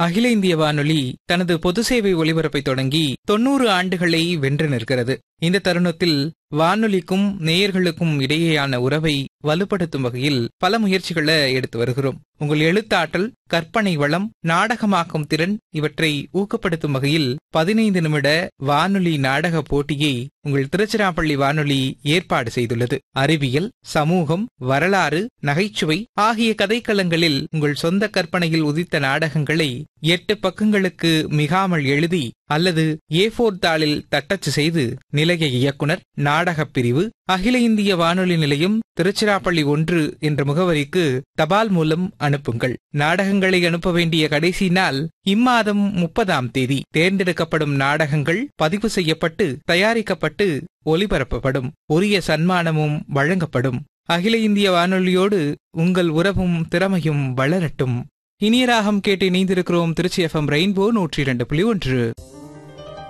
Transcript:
அகில இந்திய வானொலி தனது பொது சேவை ஒலிபரப்பை தொடங்கி தொன்னூறு ஆண்டுகளை வென்று நிற்கிறது இந்த தருணத்தில் வானொலிக்கும் நேயர்களுக்கும் இடையேயான உறவை வலுப்படுத்தும் வகையில் பல முயற்சிகளை எடுத்து வருகிறோம் உங்கள் எழுத்தாற்றல் கற்பனை வளம் நாடகமாக்கும் திறன் இவற்றை ஊக்கப்படுத்தும் வகையில் பதினைந்து நிமிட வானொலி நாடக போட்டியை உங்கள் திருச்சிராப்பள்ளி வானொலி ஏற்பாடு செய்துள்ளது அறிவியல் சமூகம் வரலாறு நகைச்சுவை ஆகிய கதைக்களங்களில் உங்கள் சொந்த கற்பனையில் உதித்த நாடகங்களை எட்டு பக்கங்களுக்கு மிகாமல் எழுதி அல்லது ஏ போர் தாளில் தட்டச்சு செய்து நிலைய இயக்குனர் நாடகப் பிரிவு அகில இந்திய வானொலி நிலையம் திருச்சிராப்பள்ளி ஒன்று என்ற முகவரிக்கு தபால் மூலம் அனுப்புங்கள் நாடகங்களை அனுப்ப வேண்டிய கடைசி நாள் இம்மாதம் முப்பதாம் தேதி தேர்ந்தெடுக்கப்படும் நாடகங்கள் பதிவு செய்யப்பட்டு தயாரிக்கப்பட்டு ஒலிபரப்பப்படும் உரிய சன்மானமும் வழங்கப்படும் அகில இந்திய வானொலியோடு உங்கள் உறவும் திறமையும் வளரட்டும் இனிய ராகம் கேட்டு இணைந்திருக்கிறோம் திருச்சி எஃப்எம் ரெயின்போ நூற்றி இரண்டு புள்ளி ஒன்று